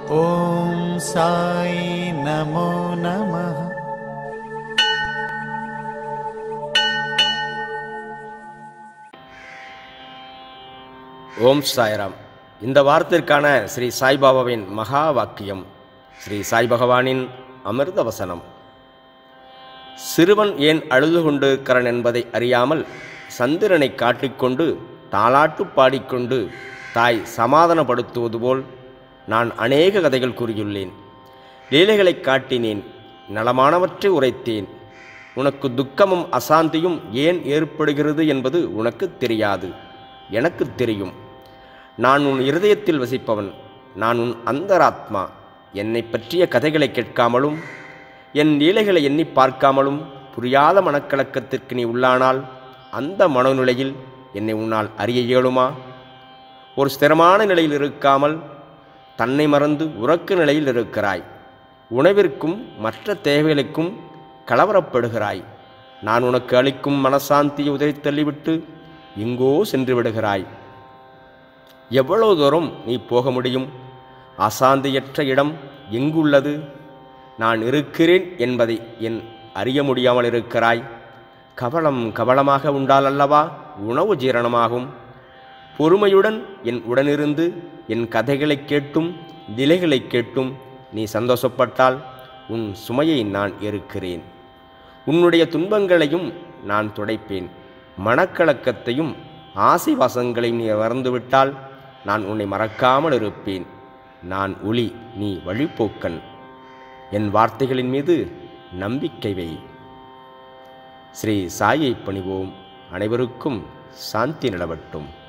ॐ साई नमो नमः ஓம் சாய்ராம் இந்த வாரத்திற்கான ஸ்ரீ சாய்பாபாவின் மகா வாக்கியம் ஸ்ரீ சாய் பகவானின் அமிர்த வசனம் சிறுவன் ஏன் அழுது கொண்டிருக்கிறான் என்பதை அறியாமல் சந்திரனை காட்டிக்கொண்டு தாலாட்டு பாடிக்கொண்டு தாய் சமாதானப்படுத்துவது போல் நான் அநேக கதைகள் கூறியுள்ளேன் லீலைகளை காட்டினேன் நலமானவற்றை உரைத்தேன் உனக்கு துக்கமும் அசாந்தியும் ஏன் ஏற்படுகிறது என்பது உனக்கு தெரியாது எனக்கு தெரியும் நான் உன் இருதயத்தில் வசிப்பவன் நான் உன் அந்தராத்மா என்னை பற்றிய கதைகளை கேட்காமலும் என் லீலைகளை எண்ணி பார்க்காமலும் புரியாத மனக்கலக்கத்திற்கு நீ உள்ளானால் அந்த மனநிலையில் என்னை உன்னால் அறிய இயலுமா ஒரு ஸ்திரமான நிலையில் இருக்காமல் தன்னை மறந்து உறக்க நிலையில் இருக்கிறாய் உணவிற்கும் மற்ற தேவைகளுக்கும் கலவரப்படுகிறாய் நான் உனக்கு அளிக்கும் மனசாந்தியை உதறி தள்ளிவிட்டு எங்கோ சென்று விடுகிறாய் எவ்வளவு தூரம் நீ போக முடியும் அசாந்தியற்ற இடம் எங்குள்ளது நான் இருக்கிறேன் என்பதை என் அறிய முடியாமல் இருக்கிறாய் கவலம் கவலமாக உண்டால் அல்லவா உணவு ஜீரணமாகும் பொறுமையுடன் என் உடனிருந்து என் கதைகளை கேட்டும் நிலைகளை கேட்டும் நீ சந்தோஷப்பட்டால் உன் சுமையை நான் இருக்கிறேன் உன்னுடைய துன்பங்களையும் நான் துடைப்பேன் மனக்கலக்கத்தையும் ஆசிவாசங்களையும் நீ மறந்துவிட்டால் நான் உன்னை மறக்காமல் இருப்பேன் நான் ஒளி நீ வழிப்போக்கன் என் வார்த்தைகளின் மீது நம்பிக்கை வை ஸ்ரீ சாயை பணிவோம் அனைவருக்கும் சாந்தி நிலவட்டும்